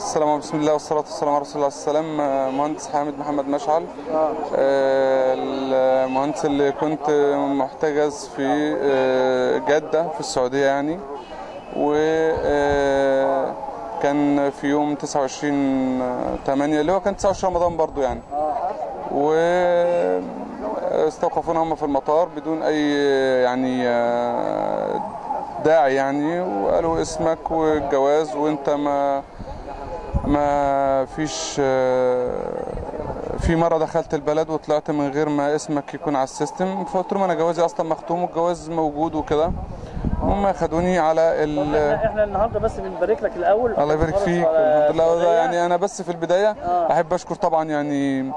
السلام بسم الله والصلاة والسلام على رسول الله السلام مهندس حامد محمد مشعل اه آه، المهندس اللي كنت محتجز في آه، جدة في السعودية يعني وكان في يوم 29 8 اللي هو كان 29 رمضان برضو يعني واستوقفونا هم في المطار بدون اي يعني آه، داعي يعني وقالوا اسمك والجواز وانت ما ما فيش آه، في مره دخلت البلد وطلعت من غير ما اسمك يكون على السيستم فقلت لهم انا جوازي اصلا مختوم والجواز موجود وكده هم خدوني على ال احنا احنا النهارده بس بنبارك لك الاول الله يبارك خالص فيك على الحمد لله السعودية. يعني انا بس في البدايه آه. احب اشكر طبعا يعني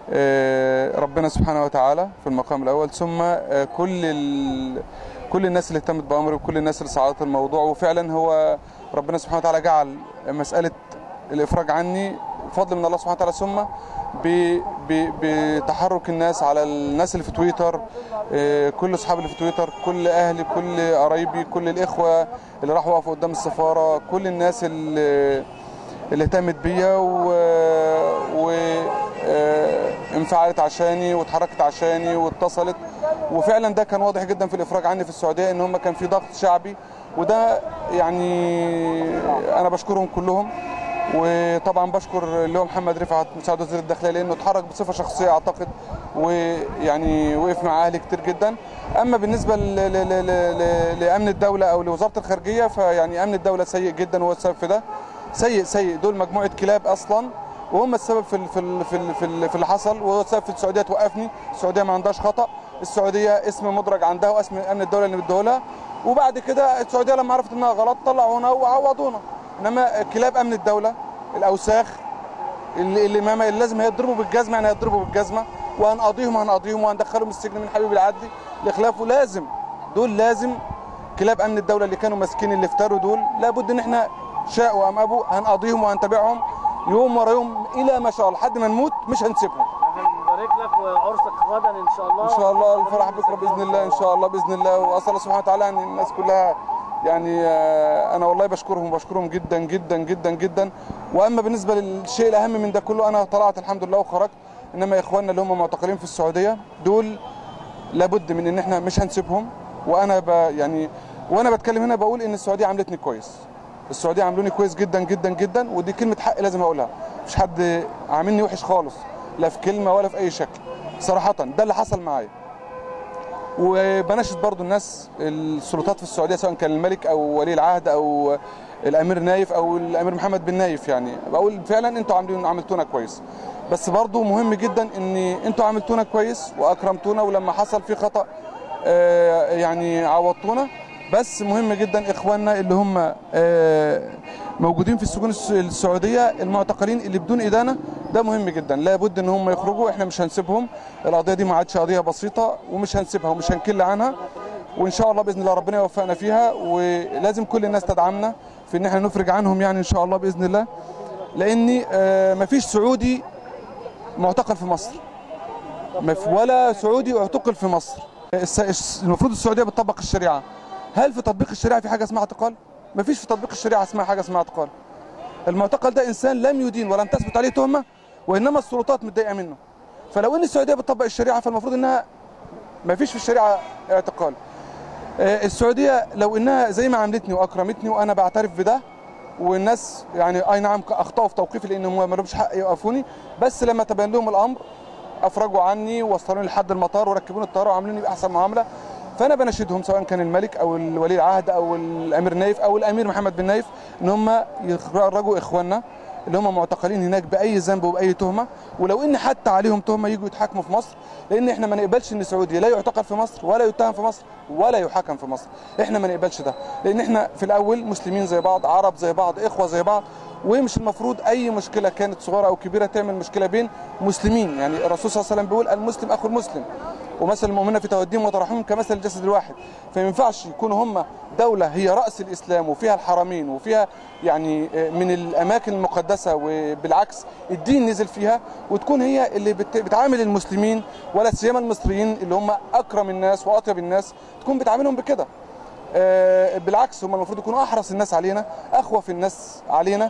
آه، ربنا سبحانه وتعالى في المقام الاول ثم آه، كل ال... كل الناس اللي اهتمت بامري وكل الناس اللي ساعدت الموضوع وفعلا هو ربنا سبحانه وتعالى جعل مساله الافراج عني فضل من الله سبحانه وتعالى ثم ب... ب... بتحرك الناس على الناس اللي في تويتر آه، كل اصحابي اللي في تويتر كل اهلي كل قرايبي كل الاخوه اللي راحوا وقفوا قدام السفاره كل الناس اللي اللي اهتمت بيا و, و... آه، انفعلت عشاني واتحركت عشاني واتصلت وفعلا ده كان واضح جدا في الافراج عني في السعوديه ان هم كان في ضغط شعبي وده يعني انا بشكرهم كلهم وطبعا بشكر اللي هو محمد رفعت مساعد وزير الداخليه لانه اتحرك بصفه شخصيه اعتقد ويعني وقف مع اهلي كتير جدا اما بالنسبه ل... ل... ل... ل... لامن الدوله او لوزاره الخارجيه فيعني امن الدوله سيء جدا وهو السبب في ده سيء سيء دول مجموعه كلاب اصلا وهم السبب في ال- في ال- في ال- في ال- في اللي حصل وهو السبب في السعوديه توقفني السعوديه ما عندهاش خطا السعوديه اسم مدرج عندها واسم امن الدوله اللي مديهولها وبعد كده السعوديه لما عرفت انها غلط طلعونا وعوضونا انما كلاب امن الدوله الاوساخ اللي اللي, ما اللي لازم هيضربوا بالجزمه يعني هيضربوا بالجزمه وهنقاضيهم هنقاضيهم وهندخلهم السجن من حبيب العدلي لخلافه لازم دول لازم كلاب امن الدوله اللي كانوا ماسكين اللي افتروا دول لابد ان احنا شاءوا ام ابوا هنقاضيهم وهنتابعهم يوم ورا يوم الى ما شاء الله لحد ما نموت مش هنسيبهم احنا بنبارك لك وعرسك غدا ان شاء الله ان شاء الله الفرح بكره باذن الله ان شاء الله باذن الله واسال الله سبحانه وتعالى ان الناس كلها يعني آه، انا والله بشكرهم بشكرهم جدا جدا جدا جدا واما بالنسبه للشيء الاهم من ده كله انا طلعت الحمد لله وخرجت انما اخواننا اللي هم معتقلين في السعوديه دول لابد من ان احنا مش هنسيبهم وانا ب يعني وانا بتكلم هنا بقول ان السعوديه عاملتني كويس السعوديه عاملوني كويس جدا جدا جدا ودي كلمه حق لازم اقولها مفيش حد عاملني وحش خالص لا في كلمه ولا في اي شكل صراحه ده اللي حصل معايا وبناشد برضو الناس السلطات في السعوديه سواء كان الملك او ولي العهد او الامير نايف او الامير محمد بن نايف يعني بقول فعلا انتوا عاملين عملتونا كويس بس برضو مهم جدا ان انتوا عملتونا كويس واكرمتونا ولما حصل في خطا آه، يعني عوضتونا بس مهم جدا اخواننا اللي هم آه، موجودين في السجون الس- السعوديه المعتقلين اللي بدون ادانه ده مهم جدا لابد ان هم يخرجوا احنا مش هنسيبهم القضيه دي ما عادش قضيه بسيطه ومش هنسيبها ومش هنكل عنها وان شاء الله باذن الله ربنا يوفقنا فيها ولازم كل الناس تدعمنا في ان احنا نفرج عنهم يعني ان شاء الله باذن الله لان آه، مفيش سعودي معتقل في مصر مف- ولا سعودي اعتقل في مصر الس- الس- المفروض السعوديه بتطبق الشريعه هل في تطبيق الشريعه في حاجه اسمها اعتقال مفيش في تطبيق الشريعه اسمها حاجه اسمها اعتقال المعتقل ده انسان لم يدين ولم تثبت عليه تهمه وانما السلطات متضايقه منه فلو ان السعوديه بتطبق الشريعه فالمفروض انها مفيش في الشريعه اعتقال آه، السعوديه لو انها زي ما عاملتني واكرمتني وانا بعترف بده والناس يعني اي نعم اخطاوا في توقيفي لان هم ما لهمش حق يوقفوني بس لما تبين لهم الامر افرجوا عني ووصلوني لحد المطار وركبوني الطياره وعامليني باحسن معامله فانا بناشدهم سواء كان الملك او ولي العهد او الامير نايف او الامير محمد بن نايف ان هم يخرجوا اخواننا اللي هم معتقلين هناك باي ذنب وباي تهمه ولو ان حتى عليهم تهمه يجوا يتحاكموا في مصر لان احنا ما نقبلش ان سعودي لا يعتقل في مصر ولا يتهم في مصر ولا يحاكم في مصر احنا ما نقبلش ده لان احنا في الاول مسلمين زي بعض عرب زي بعض اخوه زي بعض ومش المفروض اي مشكله كانت صغيره او كبيره تعمل مشكله بين مسلمين يعني الرسول صلى الله عليه وسلم بيقول المسلم اخو المسلم ومثل المؤمنين في توديهم وتراحمهم كمثل الجسد الواحد فما ينفعش يكونوا هم دوله هي راس الاسلام وفيها الحرمين وفيها يعني من الاماكن المقدسه وبالعكس الدين نزل فيها وتكون هي اللي بت- بتعامل المسلمين ولا سيما المصريين اللي هم اكرم الناس واطيب الناس تكون بتعاملهم بكده آه، بالعكس هم المفروض يكونوا احرص الناس علينا اخوف الناس علينا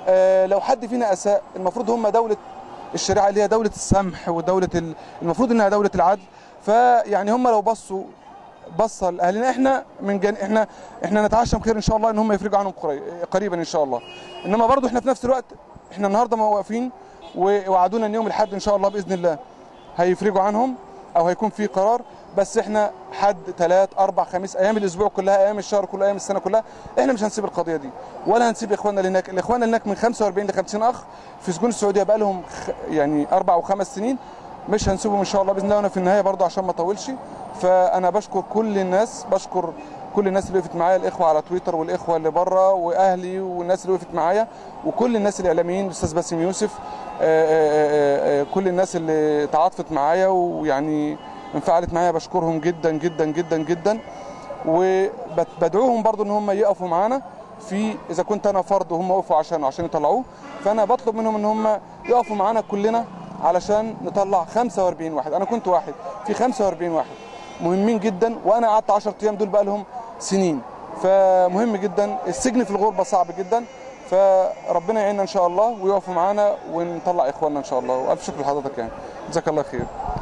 آه، لو حد فينا اساء المفروض هم دوله الشريعه اللي هي دوله السمح ودوله ال- المفروض انها دوله العدل فيعني هم لو بصوا بصه لاهلنا احنا من جن... احنا احنا نتعشم خير ان شاء الله ان هم يفرجوا عنهم قري- قريبا ان شاء الله انما برضو احنا في نفس الوقت احنا النهارده واقفين ووعدونا ان يوم الاحد ان شاء الله باذن الله هيفرجوا عنهم او هيكون في قرار بس احنا حد ثلاث اربع خميس ايام الاسبوع كلها ايام الشهر كلها ايام السنه كلها احنا مش هنسيب القضيه دي ولا هنسيب اخواننا اللي هناك الاخوان اللي هناك من 45 ل 50 اخ في سجون السعوديه بقى لهم خ... يعني اربع وخمس سنين مش هنسيبهم ان شاء الله باذن الله وانا في النهايه برضه عشان ما اطولش فانا بشكر كل الناس بشكر كل الناس اللي وقفت معايا الاخوه على تويتر والاخوه اللي بره واهلي والناس اللي وقفت معايا وكل الناس الاعلاميين الاستاذ باسم يوسف آه، آه، آه، كل الناس اللي تعاطفت معايا ويعني انفعلت معايا بشكرهم جدا جدا جدا جدا وبدعوهم برضو ان هم يقفوا معانا في اذا كنت انا فرد وهم وقفوا عشان عشان يطلعوه فانا بطلب منهم ان هم يقفوا معانا كلنا علشان نطلع 45 واحد انا كنت واحد في 45 واحد مهمين جدا وانا قعدت 10 ايام دول بقى لهم سنين فمهم جدا السجن في الغربه صعب جدا فربنا يعيننا ان شاء الله ويقفوا معانا ونطلع اخواننا ان شاء الله والف شكر لحضرتك يعني جزاك الله خير